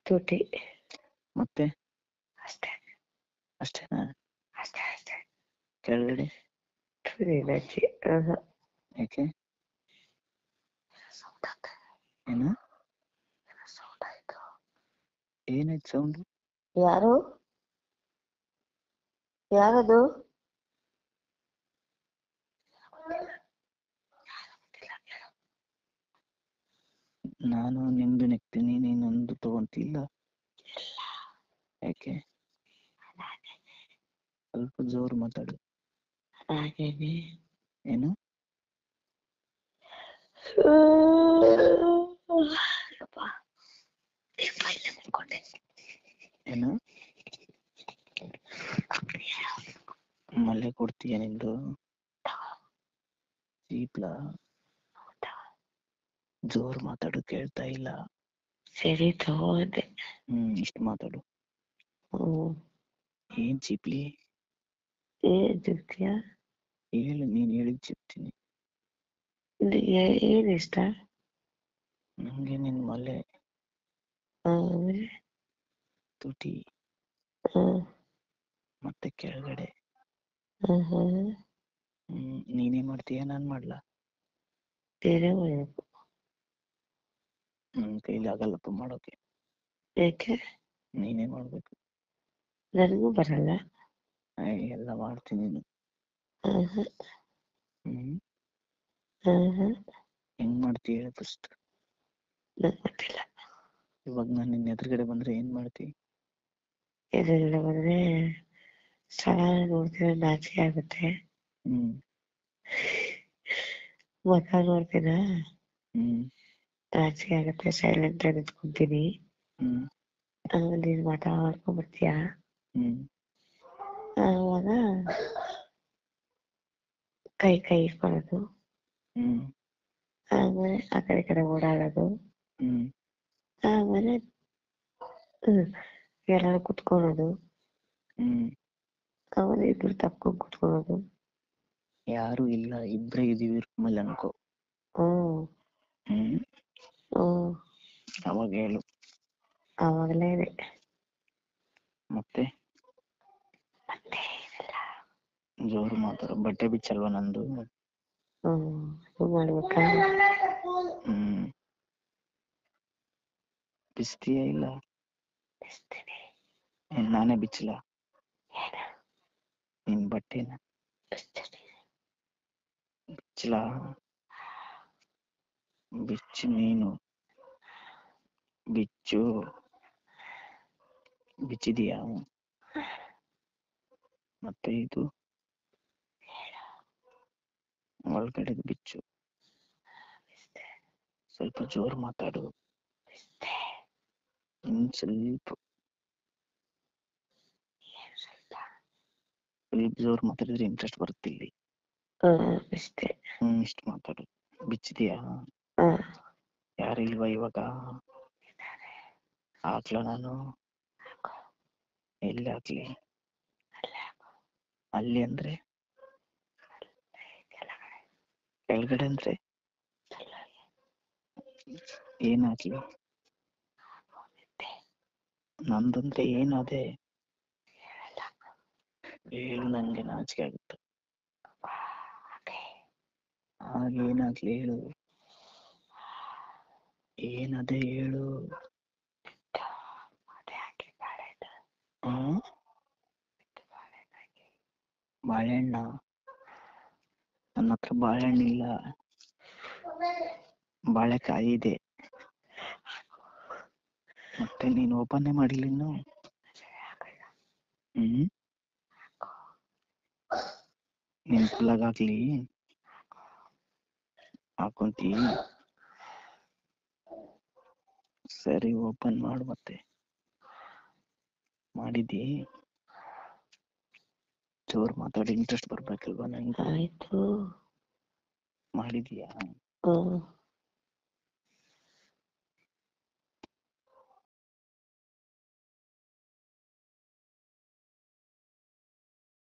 ತುಟಿ ಮತ್ತೆ ಅಷ್ಟೇ ಅಷ್ಟೇನಾ ಅಷ್ಟೇ ಅಷ್ಟೇ ಕೆಳಗಡೆ ತುಟಿ ನಚ್ಚಿ ಆಹಾ. ಯಾಕೆ ಸೌಂಡ್ ಆಗ್ತದೆ ಏನು ಸೌಂಡ್ ಆಯ್ತು ಏನಾಯ್ತು ಸೌಂಡ್ ಯಾರು ಯಾರದು ನಾನು ನಿಂದು ನೆಕ್ತೀನಿ ನೀನೊಂದು ತಗೊಂತಿಲ್ಲ ಯಾಕೆ ಸ್ವಲ್ಪ ಜೋರು ಮಾತಾಡು ಹಾಗೇನೆ ಏನು ಯಪ್ಪ. ಯಪ್ಪ, ಇಲ್ಲೇ ಮಲ್ಕೊಂಡೆ. ಏನು ಮಲ್ಲೆ ಕೊಡ್ತೀಯ ನಿಂದು ಚೀಪ್ಲ ಜೋರು ಮಾತಾಡು ಕೇಳ್ತಾ ಇಲ್ಲ ಸರಿ ತಗೋದೆ ಹ್ಮ್ ಇಷ್ಟು ಮಾತಾಡು ಹ್ಮ್ ಏನ್ ಚೀಪ್ಲಿ ಏನ್ ತಿಂತೀಯ ಹೇಳು ನೀನ್ ಹೇಳಿದ್ ಚಿಪ್ತೀನಿ ನಿಂಗೆ ಏನ್ ಇಷ್ಟ ನಂಗೆ ನಿನ್ ಮಲೆ ಆಮೇಲೆ ತುಟಿ ಹ್ಮ್ ಮತ್ತೆ ಕೆಳಗಡೆ ಹ್ಮ್ ಹ್ಮ್ ಹ್ಮ್ ನೀನೇ ಮಾಡ್ತೀಯ ನಾನ್ ಮಾಡ್ಲಾ ಬೇರೆ ಮಾಡ್ಬೇಕು ನನ್ ಕೈಲಿ ಆಗಲ್ಲಪ್ಪ ಮಾಡೋಕೆ ಯಾಕೆ ನೀನೇ ಮಾಡ್ಬೇಕು ನನಗೂ ಬರಲ್ಲ ಆಯ್, ಎಲ್ಲ ಮಾಡ್ತೀನಿ ನೀನು ಹ್ಮ್ ಹ್ಮ್ ಹ್ಮ್ ಹ್ಮ್ ಹ್ಮ್ ಹೆಂಗ್ ಮಾಡ್ತೀಯ ಹೇಳು ಫಸ್ಟ್ ನಂಗ್ ಗೊತ್ತಿಲ್ಲ ಇವಾಗ ನಾನು ನಿನ್ನ ಎದುರುಗಡೆ ಬಂದ್ರೆ ಏನ್ ಮಾಡ್ತಿ ಎದುರುಗಡೆ ಬಂದ್ರೆ ಸ್ಥಳ ನೋಡ್ತಿದ್ರೆ ನಾಚಿಕೆ ಆಗುತ್ತೆ ಹ್ಮ್ ಮುಖ ನೋಡ್ತೀನ ಹ್ಮ್ ನಾಚಿಕೆ ಆಗುತ್ತೆ ಸೈಲೆಂಟ್ ಆಗಿ ನಿಂತ್ಕೊಂತೀನಿ ಹ್ಮ್ ಆಮೇಲೆ ನೀನ್ ಮಾತಾಡ್ಕೊಂಡ್ ಬರ್ತೀಯ ಹ್ಮ್ ಆವಾಗ ಕೈ ಕೈ ಇಟ್ಕೊಳ್ಳೋದು ಹ್ಮ್ ಆಮೇಲೆ ಆ ಕಡೆ ಈ ಕಡೆ ಓಡಾಡೋದು ಹ್ಮ್ ಆಮೇಲೆ ಹ್ಮ್ ಎಲ್ಲಾರು ಕುತ್ಕೊಳ್ಳೋದು ಹ್ಮ್ ಆಮೇಲೆ ಇಬ್ರು ತಪ್ಕೊಂಡ್ ಕುತ್ಕೊಳ್ಳೋದು ಯಾರು ಇಲ್ಲ ಇಬ್ರೇ ಇದೀವಿ ರೂಮಲ್ಲಿ ಅನ್ಕೋ ಹ್ಮ್ ಹ್ಮ್ ಹ್ಮ್ ಅವಾಗ ಹೇಳು ಆವಾಗಲೇನೆ ಮತ್ತೆ ಮತ್ತೆ ಏನಿಲ್ಲ ಜೋರು ಮಾತಾಡು ಬಟ್ಟೆ ಬಿಚ್ಚಲ್ವಾ ನಂದು ಹ್ಮ್ ಇದು ಮಾಡ್ಬೇಕಾ ಹ್ಮ್ ಬಿಸ್ತೀಯ ಇಲ್ಲ ಬಿಸ್ತೀನಿ ಏನ್ ನಾನೇ ಬಿಚ್ಚಲ ಏನ ನಿನ್ ಬಟ್ಟೆನ ಬಿಸ್ತೀನಿ ಬಿಚ್ಚಲ ಬಿಚ್ಚು ನೀನು ಬಿಚ್ಚು ಬಿಚ್ಚಿದೀಯಾ ಮತ್ತೆ ಇದು ಒಳಗಡೆದು ಬಿಚ್ಚು ಬಿಸ್ತೆ ಸ್ವಲ್ಪ ಜೋರು ಮಾತಾಡು ಬಿಸ್ತೆ ಇನ್ ಸ್ವಲ್ಪ ಏನ್ ಸ್ವಲ್ಪ ಸ್ವಲ್ಪ ಜೋರು ಮಾತಾಡಿದ್ರೆ ಇಂಟ್ರೆಸ್ಟ್ ಬರುತ್ತೆ ಇಲ್ಲಿ ಹ್ಮ್ ಬಿಸ್ತೆ ಹ್ಮ್ ಇಷ್ಟು ಮಾತಾಡು ಬಿಚ್ಚಿದೀಯಾ ಹ್ಮ್ ಯಾರಿಲ್ವಾ ಇವಾಗ ಇದಾರೆ ಹಾಕ್ಲ ನಾನು ಹಾಕೋ ಎಲ್ಲಿ ಹಾಕ್ಲಿ ಅಲ್ಲೇ ಹಾಕೋ ಅಲ್ಲಿ ಅಂದ್ರೆ ಕೆಳಗಡೆ ಕೆಳಗಡೆ ಅಂದ್ರೆ ಕೆಳಗೆ ಏನ್ ಹಾಕ್ಲಿ ಹಾಕೊಂಡಿದ್ದೆ ನಂದಂದ್ರೆ ಏನಾದೆ ಹೇಳಲ್ಲ ಹೇಳು ನಂಗೆ ನಾಚಿಕೆ ಆಗುತ್ತೆ ಹಾಗೆ ಹಾಗೆ ಏನಾಗ್ಲಿ ಹೇಳು ಏನದೆ ಹೇಳು ಬಿಟ್ಟು ಅದೇ ಹಾಕಿ ಬಾಳೆಹಣ್ಣು ಆ ಬಿಟ್ಟು ಬಾಳೆಹಣ್ಣು ಹಾಕಿ ಬಾಳೆಹಣ್ಣ ನನ್ನ ಹತ್ರ ಬಾಳೆಹಣ್ಣಿಲ್ಲ ಬಾಳೆಕಾಯಿ ಇದೆ ಮತ್ತೆ ನೀನು ಓಪನ್ನೇ ಮಾಡಿಲ್ಲ ಇನ್ನು ಸರಿ ಹಾಕಲ್ಲ ಹ್ಮ್ ನಿನ್ ಪ್ಲಗ್ ಹಾಕ್ಲಿ ಹಾಕೊಂತಿ ಸರಿ ಓಪನ್ ಮಾಡು ಮತ್ತೆ ಮಾಡಿದ್ದಿ ಜೋರ್ ಮಾತಾಡಿ ಇಂಟ್ರೆಸ್ಟ್ ಬರ್ಬೇಕಲ್ವಾ ನಂಗೆ ಆಯ್ತು ಮಾಡಿದ್ಯಾ ಹ್ಮ್